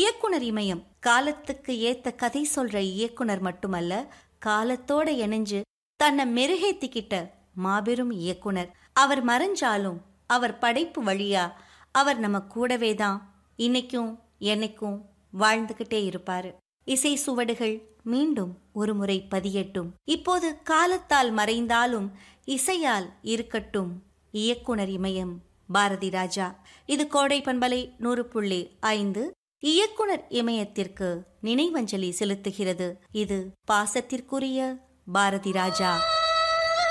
இயக்குனர் இமயம் காலத்துக்கு ஏத்த கதை சொல்ற இயக்குனர் மட்டுமல்ல காலத்தோட இணைஞ்சு தன்னை மெருகேத்திக்கிட்ட மாபெரும் இயக்குனர் அவர் மறைஞ்சாலும் அவர் படைப்பு வழியா அவர் நம்ம கூடவே தான் இன்னைக்கும் என்னைக்கும் வாழ்ந்துகிட்டே இருப்பாரு இசை சுவடுகள் மீண்டும் ஒரு முறை பதியட்டும் இப்போது காலத்தால் மறைந்தாலும் இசையால் இருக்கட்டும் இயக்குனர் இமயம் பாரதி ராஜா இது கோடை பண்பலை நூறு புள்ளி ஐந்து இயக்குனர் இமயத்திற்கு நினைவஞ்சலி செலுத்துகிறது இது பாசத்திற்குரிய பாரதி ராஜா